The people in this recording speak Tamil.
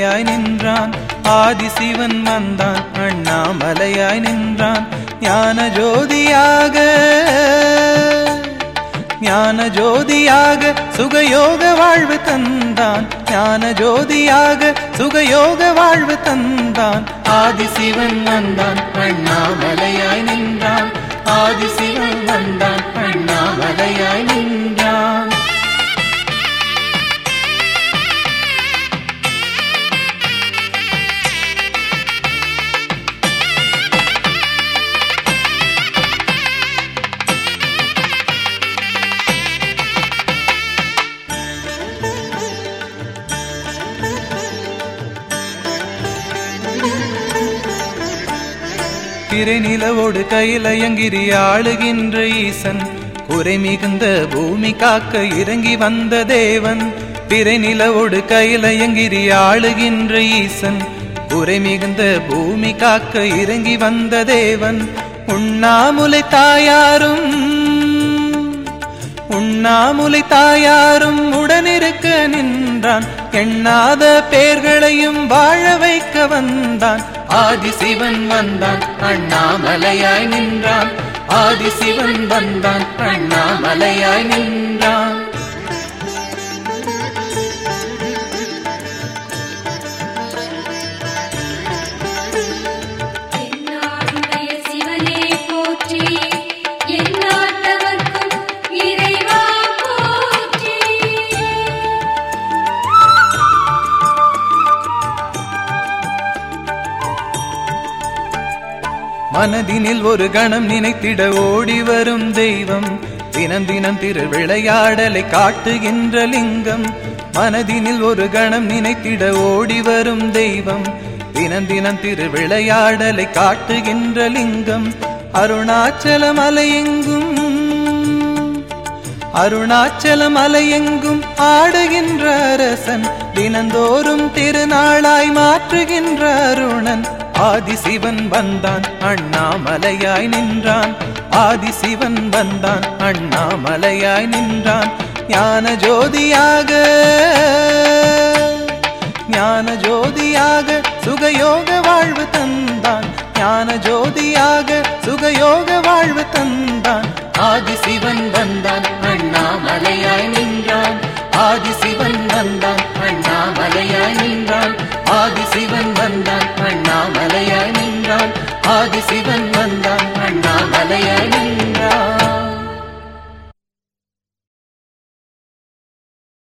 அண்ணாமலையாய் நின்றான் ஆதிசிவன் வந்தான் அண்ணாமலையாய் நின்றான் ஞான ஜோதியாக ஞான ஜோதியாக சுகயோக வாழ்வு தந்தான் ஞான ஜோதியாக சுகயோக வாழ்வு தந்தான் ஆதிசிவன் வந்தான் அண்ணாமலையாய் நின்றான் ஆதிசிவன் வந்தான் அண்ணாமலையாய் நின்றான் திரைநிலவோடு கையிலயங்கிரி ஆளுகின்ற ஈசன் குறை மிகுந்த பூமி காக்க இறங்கி வந்த தேவன் திரைநிலவோடு கையிலயங்கிரி ஆளுகின்ற ஈசன் குறை மிகுந்த பூமி காக்க இறங்கி வந்த தேவன் உண்ணாமுலை தாயாரும் உண்ணாமுலை தாயாரும் உடனிருக்க நின்றான் எண்ணாத பேர்களையும் வாழ வைக்க வந்தான் ஆதிசிவன் வந்தான் அண்ணாமலையாய் நின்றான் ஆதிசிவன் வந்தான் அண்ணாமலையாய் நின்றான் என்னாடுடைய சிவனே போற்றி எந்நாட்டவர்க்கும் இறைவா போற்றி மனதினில் ஒரு கணம் நினைத்திட ஓடி வரும் தெய்வம் தினம் தினம் திரு விளையாடலை காட்டுகின்ற லிங்கம் மனதினில் ஒரு கணம் நினைத்திட ஓடி வரும் தெய்வம் தினம் தினம் திரு விளையாடலை காட்டுகின்ற லிங்கம் அருணாச்சல மலையெங்கும் அருணாச்சல மலையெங்கும் ஆடுகின்ற அரசன் தினந்தோறும் திருநாளாய் மாற்றுகின்ற அருணன் ஆதிசிவன் வந்தான் அண்ணாமலையாய் நின்றான் ஆதிசிவன் வந்தான் அண்ணாமலையாய் நின்றான் ஞான ஜோதியாக ஞான ஜோதியாக சுகயோக வாழ்வு தந்தான் ஞான ஜோதியாக சுகயோக வாழ்வு